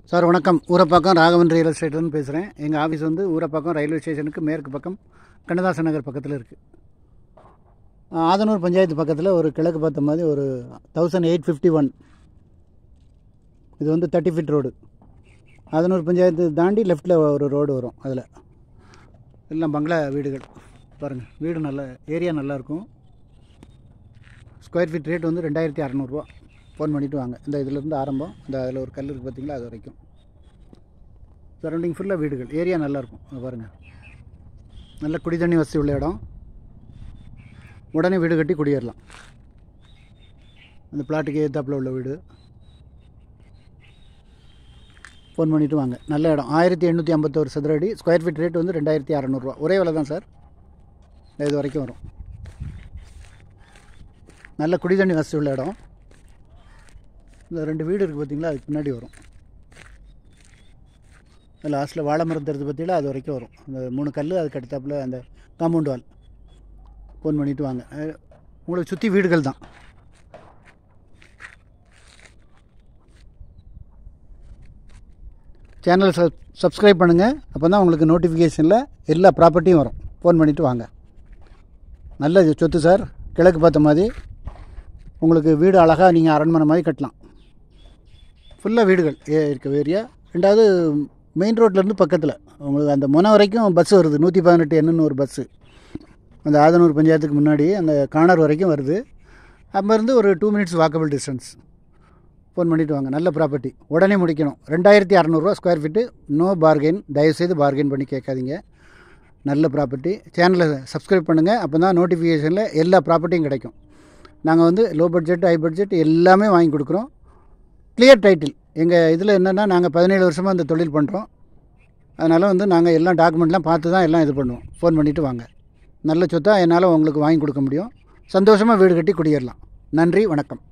sir வணக்கம் Urapakkam Raghavan real எஸ்டேட்லேருந்து பேசுகிறேன் எங்கள் ஆஃபீஸ் வந்து ஊரப்பாக்கம் ரயில்வே ஸ்டேஷனுக்கு மேற்கு பக்கம் கண்ணதாசன் நகர் பக்கத்தில் இருக்குது ஆதனூர் பஞ்சாயத்து பக்கத்தில் ஒரு கிழக்கு பார்த்த மாதிரி ஒரு தௌசண்ட் எயிட் ஃபிஃப்டி ஒன் இது வந்து thirty feet road Adhanur panchayat தாண்டி லெஃப்ட்டில் ஒரு ரோடு வரும் அதில் எல்லாம் பங்களா வீடுகள் பாருங்கள் வீடு நல்ல ஏரியா நல்லாயிருக்கும் ஸ்கொயர் ஃபீட் ரேட் வந்து ரெண்டாயிரத்தி அறநூறுவா ஃபோன் பண்ணிவிட்டு வாங்க இந்த இதிலேருந்து ஆரம்பம் இந்த அதில் ஒரு கல் இருக்குது பார்த்தீங்களா அது வரைக்கும் சரௌண்டிங் ஃபுல்லாக வீடுகள் ஏரியா நல்லாயிருக்கும் இங்க பாருங்கள் நல்ல குடி தண்ணி வசதி உள்ள இடம் உடனே வீடு கட்டி குடியேறலாம் அந்த பிளாட்டுக்கு ஏத்தாப்பில் உள்ள வீடு ஃபோன் பண்ணிவிட்டு வாங்க நல்ல இடம் ஆயிரத்தி எண்ணூற்றி ஐம்பத்தோரு சதுர அடி ஸ்கொயர் ஃபீட் ரேட் வந்து ரெண்டாயிரத்தி அறநூறுவா ஒரே விலை தான் சார் இது வரைக்கும் வரும் நல்ல குடி தண்ணி வசதி உள்ள இடம் இந்த ரெண்டு வீடு இருக்குது பார்த்தீங்களா அதுக்கு பின்னாடி வரும் லாஸ்ட்டில் வாழை மரம் தருது பார்த்தீங்களா அது வரைக்கும் வரும் அந்த மூணு கல் அதுக்கு அடுத்தாப்புல அந்த காம்பவுண்ட் வால் ஃபோன் பண்ணிவிட்டு வாங்க அஹ் உங்களை சுற்றி வீடுகள் தான் சேனலை சப் சப்ஸ்கிரைப் பண்ணுங்கள் அப்போ தான் உங்களுக்கு நோட்டிஃபிகேஷனில் எல்லா ப்ராப்பர்ட்டியும் வரும் ஃபோன் பண்ணிவிட்டு வாங்க நல்ல சொத்து சார் கிழக்கு பார்த்த மாதிரி உங்களுக்கு வீடு அழகாக நீங்கள் அரண்மனை மாதிரி கட்டலாம் ஃபுல்லாக வீடுகள் ஏ இருக்க ஏரியா ரெண்டாவது மெயின் ரோட்லேருந்து பக்கத்தில் உங்களுக்கு அந்த முனை வரைக்கும் பஸ் வருது நூற்றி பதினெட்டு என்னன்னு ஒரு பஸ்ஸு அந்த ஆதனூர் பஞ்சாயத்துக்கு முன்னாடி அந்த காணர் வரைக்கும் வருது அங்கேருந்து ஒரு two minutes walkable distance phone பண்ணிவிட்டு வாங்க நல்ல ப்ராப்பர்ட்டி உடனே முடிக்கணும் ரெண்டாயிரத்தி அறநூறுவா ஸ்கொயர் ஃபீட்டு நோ பார்கெயின் தயவுசெய்து பார்கெயின் பண்ணி கேட்காதீங்க நல்ல ப்ராப்பர்ட்டி சேனலை சப்ஸ்கிரைப் பண்ணுங்கள் அப்போ தான் நோட்டிஃபிகேஷனில் எல்லா ப்ராப்பர்ட்டியும் கிடைக்கும் நாங்கள் வந்து லோ பட்ஜெட் ஹை பட்ஜெட் எல்லாமே வாங்கி கொடுக்குறோம் கிளியர் டைட்டில் எங்கள் இதில் என்னென்னா நாங்கள் பதினேழு வருஷமாக இந்த தொழில் பண்ணுறோம் அதனால் வந்து நாங்கள் எல்லாம் டாக்குமெண்ட்லாம் பார்த்து தான் எல்லாம் இது பண்ணுவோம் ஃபோன் பண்ணிவிட்டு வாங்க நல்ல சொத்தாக என்னால் உங்களுக்கு வாங்கி கொடுக்க முடியும் சந்தோஷமாக வீடு கட்டி குடியேறலாம் நன்றி வணக்கம்